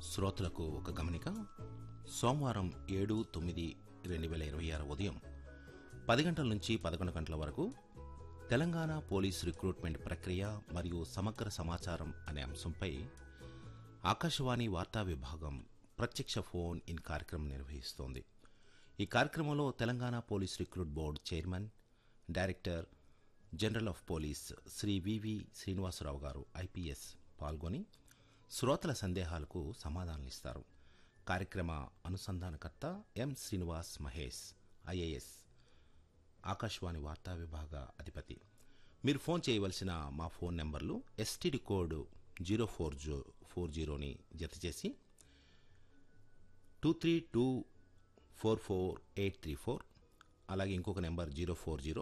శ్రోతలకు ఒక గమనిక సోమవారం ఏడు తొమ్మిది రెండు వేల ఇరవై ఆరు ఉదయం పది గంటల నుంచి పదకొండు గంటల వరకు తెలంగాణ పోలీస్ రిక్రూట్మెంట్ ప్రక్రియ మరియు సమగ్ర సమాచారం అనే అంశంపై ఆకాశవాణి వార్తా విభాగం ప్రత్యక్ష ఫోన్ ఇన్ కార్యక్రమం నిర్వహిస్తోంది ఈ కార్యక్రమంలో Telangana police recruit board chairman director general of police Shri VV Srinivasa Rao గారు ఐపీఎస్ పాల్గొని శ్రోతల సందేహాలకు సమాధానాలిస్తారు కార్యక్రమ అనుసంధానకర్త ఎం శ్రీనివాస్ మహేష్ ఐఏఎస్ ఆకాశవాణి వార్తా విభాగ అధిపతి మీరు ఫోన్ చేయవలసిన మా ఫోన్ నెంబర్లు ఎస్టీడీ కోడ్ జీరో ఫోర్ జో ఫోర్ జీరోని జతచేసి two three two four four eight three four అలాగే ఇంకొక నెంబర్ జీరో ఫోర్ జీరో